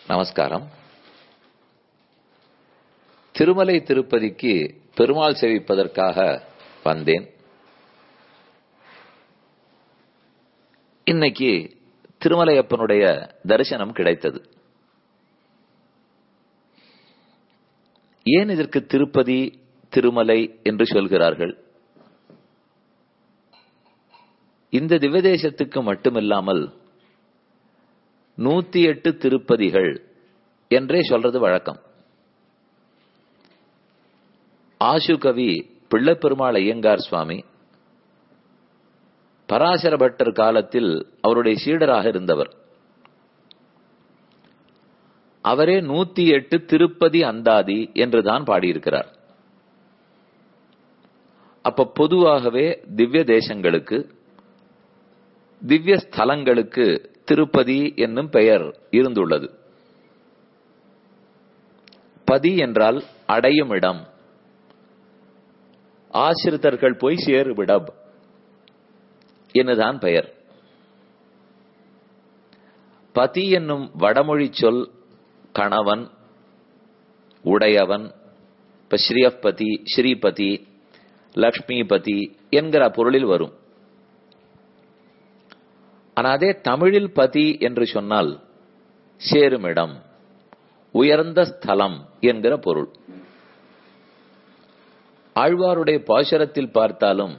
நமஸ்காரம் திருமலை திருப்பதிக்கு பெருமாள் சேவிப்பதற்காக வந்தேன் இன்னைக்கு திருமலையப்பனுடைய தரிசனம் கிடைத்தது ஏன் இதற்கு திருப்பதி திருமலை என்று சொல்கிறார்கள் இந்த திவ்யதேசத்துக்கு மட்டுமில்லாமல் நூத்தி எட்டு திருப்பதிகள் என்றே சொல்றது வழக்கம் ஆசு கவி பிள்ளைப்பெருமாள் ஐயங்கார் சுவாமி பராசர பட்டர் காலத்தில் அவருடைய சீடராக இருந்தவர் அவரே நூத்தி எட்டு திருப்பதி அந்தாதி என்றுதான் பாடியிருக்கிறார் அப்ப பொதுவாகவே திவ்ய தேசங்களுக்கு திவ்ய ஸ்தலங்களுக்கு திருப்பதி என்னும் பெயர் இருந்துள்ளது பதி என்றால் அடையும் இடம் ஆசிரித்தர்கள் போய் சேருவிடம் என்னுதான் பெயர் பதி என்னும் வடமொழி சொல் கணவன் உடையவன் இப்ப ஸ்ரீயப்பதி ஸ்ரீபதி லக்ஷ்மிபதி என்கிற பொருளில் வரும் ஆனா அதே தமிழில் பதி என்று சொன்னால் சேருமிடம் உயர்ந்த ஸ்தலம் என்கிற பொருள் ஆழ்வாருடைய பாசுரத்தில் பார்த்தாலும்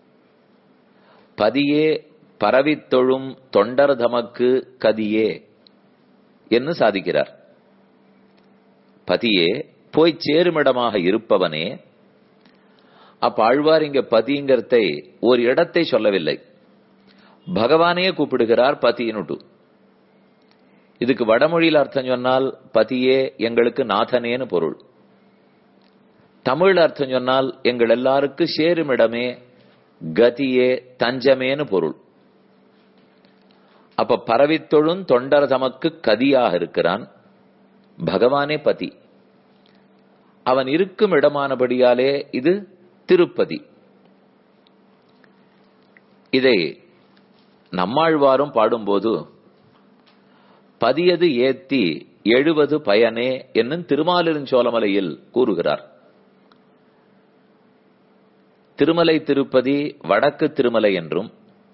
பதியே பரவித்தொழும் தொண்டர் தமக்கு கதியே என்று சாதிக்கிறார் பதியே போய் சேருமிடமாக இருப்பவனே அப்ப ஆழ்வார் இங்க பதிங்கிறதை ஒரு இடத்தை சொல்லவில்லை பகவானே கூப்பிடுகிறார் பதியினுட்டு இதுக்கு வடமொழியில் அர்த்தம் சொன்னால் பதியே எங்களுக்கு நாதனேன்னு பொருள் தமிழ் அர்த்தம் சொன்னால் எங்கள் எல்லாருக்கும் சேருமிடமே கதியே தஞ்சமேன்னு பொருள் அப்ப பரவித்தொழும் தொண்டர் தமக்கு கதியாக இருக்கிறான் பகவானே பதி அவன் இருக்கும் இடமானபடியாலே இது திருப்பதி இதை நம்மாழ்வாரும் பாடும்போது பதியது ஏத்தி எழுவது பயனே என்னும் திருமாலிருஞ்சோலமலையில் கூறுகிறார் திருமலை திருப்பதி வடக்கு திருமலை என்றும்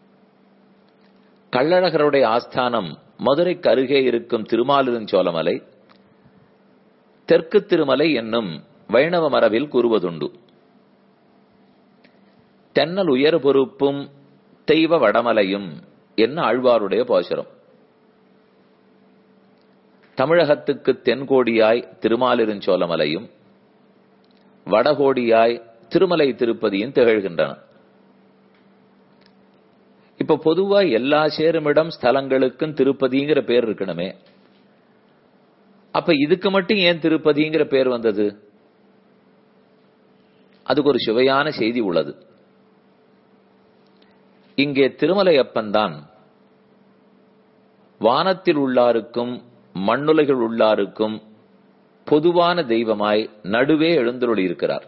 கள்ளழகருடைய ஆஸ்தானம் மதுரைக்கு அருகே இருக்கும் திருமாலிருஞ்சோலமலை தெற்கு திருமலை என்னும் வைணவ மரபில் கூறுவதுண்டு தென்னல் உயர் பொறுப்பும் தெய்வ வடமலையும் என்ன ஆழ்வாருடைய போசரம் தமிழகத்துக்கு தென்கோடியாய் திருமாலிருஞ்சோலமலையும் வடகோடியாய் திருமலை திருப்பதியும் திகழ்கின்றன இப்ப பொதுவா எல்லா சேருமிடம் ஸ்தலங்களுக்கும் திருப்பதிங்கிற பேர் இருக்கணுமே அப்ப இதுக்கு மட்டும் ஏன் திருப்பதிங்கிற பேர் வந்தது அதுக்கு ஒரு சுவையான செய்தி உள்ளது இங்கே திருமலையப்பன் வானத்தில் உள்ளாருக்கும் மண்ணுலைகள் உள்ளாருக்கும் பொதுவான தெய்வமாய் நடுவே எழுந்தருளி இருக்கிறார்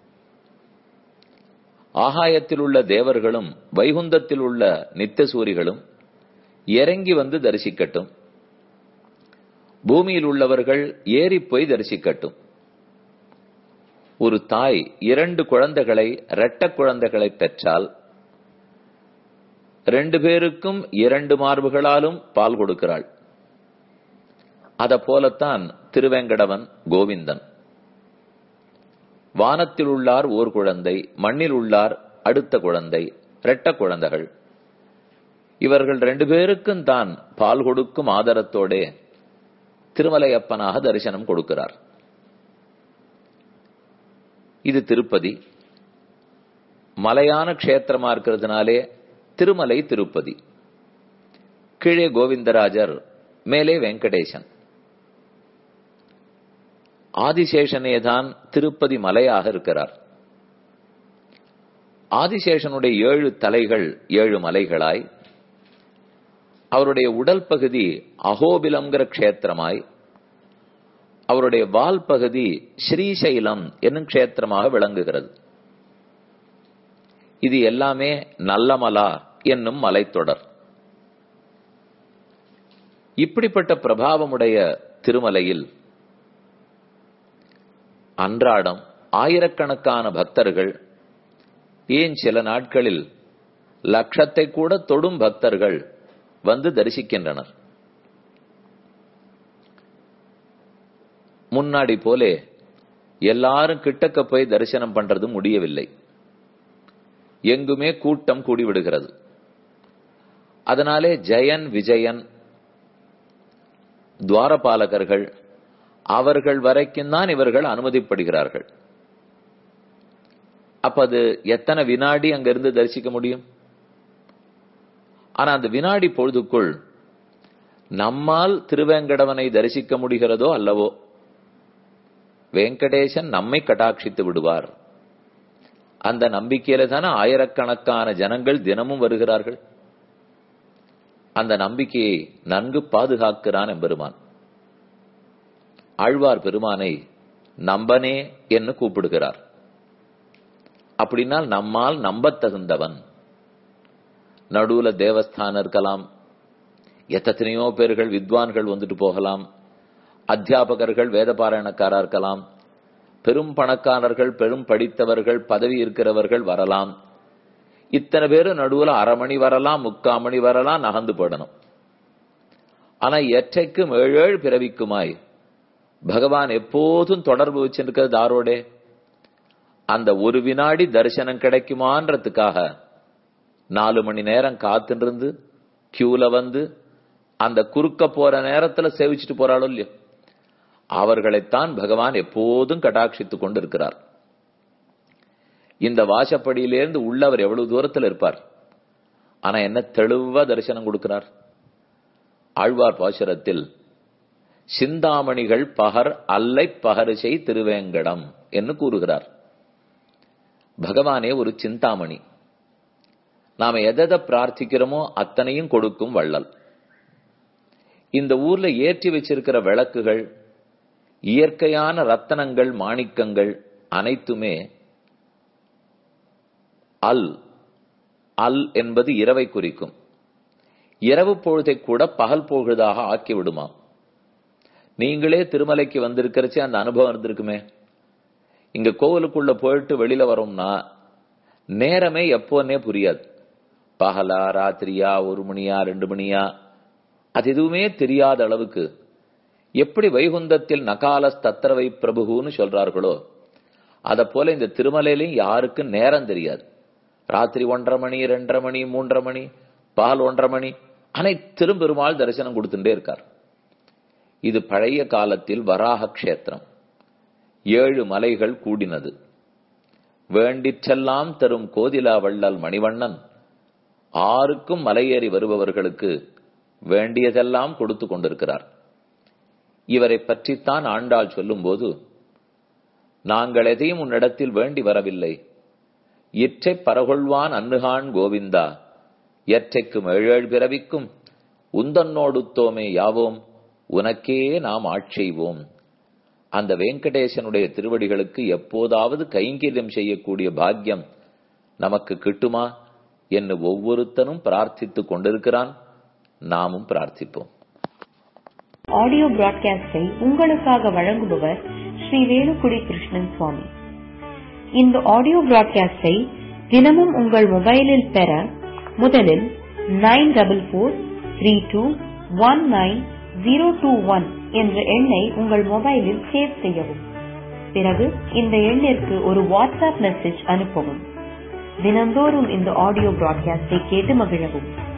ஆகாயத்தில் உள்ள தேவர்களும் வைகுந்தத்தில் உள்ள நித்தசூரிகளும் இறங்கி வந்து தரிசிக்கட்டும் பூமியில் உள்ளவர்கள் ஏறி போய் தரிசிக்கட்டும் ஒரு தாய் இரண்டு குழந்தைகளை இரட்ட குழந்தைகளை பெற்றால் ரெண்டு பேருக்கும் இரண்டு மார்புகளாலும் பால் கொடுக்கிறாள் அத போலத்தான் திருவேங்கடவன் கோவிந்தன் வானத்தில் உள்ளார் ஓர் குழந்தை மண்ணில் உள்ளார் அடுத்த குழந்தை இரட்ட குழந்தைகள் இவர்கள் ரெண்டு பேருக்கும் தான் பால் கொடுக்கும் ஆதரத்தோட திருமலையப்பனாக தரிசனம் கொடுக்கிறார் இது திருப்பதி மலையான க்ஷேத்திரமா இருக்கிறதுனாலே திருமலை திருப்பதி கீழே கோவிந்தராஜர் மேலே வெங்கடேசன் ஆதிசேஷனே தான் திருப்பதி மலையாக இருக்கிறார் ஆதிசேஷனுடைய ஏழு தலைகள் ஏழு மலைகளாய் அவருடைய உடல் பகுதி அகோபிலம்ங்கிற க்ஷேத்திரமாய் அவருடைய வால் பகுதி ஸ்ரீசைலம் என்னும் க்ஷேத்திரமாக விளங்குகிறது இது எல்லாமே நல்லமலா என்னும் மலைத்தொடர் இப்படிப்பட்ட பிரபாவமுடைய திருமலையில் அன்றாடம் ஆயிரக்கணக்கான பக்தர்கள் ஏன் சில நாட்களில் லட்சத்தை கூட தொடும் பக்தர்கள் வந்து தரிசிக்கின்றனர் முன்னாடி போலே எல்லாரும் கிட்டக்க போய் தரிசனம் பண்றது முடியவில்லை எங்குமே கூட்டம் கூடிவிடுகிறது அதனாலே ஜெயன் விஜயன் துவாரபாலகர்கள் அவர்கள் வரைக்கும் தான் இவர்கள் அனுமதிப்படுகிறார்கள் அப்ப அது எத்தனை வினாடி அங்கிருந்து தரிசிக்க முடியும் ஆனா அந்த வினாடி பொழுதுக்குள் நம்மால் திருவேங்கடவனை தரிசிக்க முடிகிறதோ அல்லவோ வெங்கடேசன் நம்மை கட்டாட்சித்து விடுவார் அந்த நம்பிக்கையில தானே ஆயிரக்கணக்கான ஜனங்கள் தினமும் வருகிறார்கள் அந்த நம்பிக்கையை நன்கு பாதுகாக்கிறான் எம்பெருமான் ஆழ்வார் பெருமானை நம்பனே என்று கூப்பிடுகிறார் அப்படின்னால் நம்மால் நம்பத் தகுந்தவன் நடுவுல தேவஸ்தானம் இருக்கலாம் எத்தனையோ பேர்கள் வித்வான்கள் வந்துட்டு போகலாம் அத்தியாபகர்கள் வேதபாராயணக்காரா இருக்கலாம் பெரும் பணக்காரர்கள் பெரும் படித்தவர்கள் பதவி இருக்கிறவர்கள் வரலாம் இத்தனை பேரும் நடுவுல அரை மணி வரலாம் முக்கால் மணி வரலாம் நகர்ந்து போடணும் ஆனா எற்றைக்கும் ஏழேழு பிறவிக்குமாய் பகவான் எப்போதும் தொடர்பு வச்சிருக்கிறது தாரோடே அந்த ஒரு வினாடி தரிசனம் கிடைக்குமான்றதுக்காக நாலு மணி நேரம் காத்துருந்து கியூல வந்து அந்த குறுக்க போற நேரத்துல சேவிச்சுட்டு போறாளோ இல்லையோ அவர்களைத்தான் பகவான் எப்போதும் கடாட்சித்துக் கொண்டு இருக்கிறார் இந்த வாசப்படியிலிருந்து உள்ளவர் எவ்வளவு தூரத்தில் இருப்பார் ஆனா என்ன தெளிவா தரிசனம் கொடுக்கிறார் ஆழ்வார் பாசுரத்தில் சிந்தாமணிகள் பகர் அல்லை பகரிசை திருவேங்கடம் என்று கூறுகிறார் பகவானே ஒரு சிந்தாமணி நாம எதை பிரார்த்திக்கிறோமோ அத்தனையும் கொடுக்கும் வள்ளல் இந்த ஊர்ல ஏற்றி வச்சிருக்கிற விளக்குகள் இயற்கையான ரத்தனங்கள் மாணிக்கங்கள் அனைத்துமே அல் அல் என்பது இரவை குறிக்கும் இரவு பொழுதை கூட பகல் பொழுதாக ஆக்கி விடுமாம் நீங்களே திருமலைக்கு வந்திருக்கிறச்சு அந்த அனுபவம் இருந்திருக்குமே இங்க கோவிலுக்குள்ள போயிட்டு வெளியில வரோம்னா நேரமே எப்போன்னே புரியாது பகலா ராத்திரியா ஒரு மணியா ரெண்டு மணியா அது எதுவுமே தெரியாத அளவுக்கு எப்படி வைகுந்தத்தில் நகாலஸ் தத்திரவை பிரபுன்னு சொல்றார்களோ அத போல இந்த திருமலையிலையும் யாருக்கும் நேரம் தெரியாது ராத்திரி ஒன்றரை மணி ரெண்டரை மணி மூன்றரை மணி பகல் ஒன்றரை மணி அனைத்திலும் பெருமாள் தரிசனம் கொடுத்துட்டே இருக்கார் இது பழைய காலத்தில் வராக கஷேத்திரம் ஏழு மலைகள் கூடினது வேண்டிற்றெல்லாம் தரும் கோதிலா வள்ளல் மணிவண்ணன் ஆருக்கும் மலையேறி வருபவர்களுக்கு வேண்டியதெல்லாம் கொடுத்து கொண்டிருக்கிறார் இவரை பற்றித்தான் ஆண்டாள் சொல்லும்போது நாங்கள் எதையும் உன்னிடத்தில் வேண்டி வரவில்லை இற்றை பரகொள்வான் அன்னுகான் கோவிந்தா எற்றைக்கும் ஏழேழ் பிறவிக்கும் உந்தன்னோடுத்தோமே யாவோம் உனக்கே நாம் ஆட்செய்வோம் அந்த வெங்கடேசனுடைய திருவடிகளுக்கு எப்போதாவது கைங்கரியம் செய்யக்கூடிய பாக்கியம் நமக்கு கிட்டுமா என்று ஒவ்வொருத்தனும் பிரார்த்தித்துக் கொண்டிருக்கிறான் நாமும் பிரார்த்திப்போம் ஆடியோ பிராட்காஸ்டை உங்களுக்காக வழங்குபவர் ஸ்ரீ வேலுக்குடி கிருஷ்ணன் சுவாமி இந்த ஆடியோ பிராட்காஸ்டை தினமும் உங்கள் மொபைலில் பெற முதலில் nine double four three two one nine zero two one என்ற எண்ணை உங்கள் மொபைலில் சேவ் செய்யவும் பிறகு இந்த எண்ணிற்கு ஒரு வாட்ஸ்அப் மெசேஜ் அனுப்பவும் தினந்தோறும் இந்த ஆடியோ பிராட்காஸ்டை கேட்டு மகிழவும்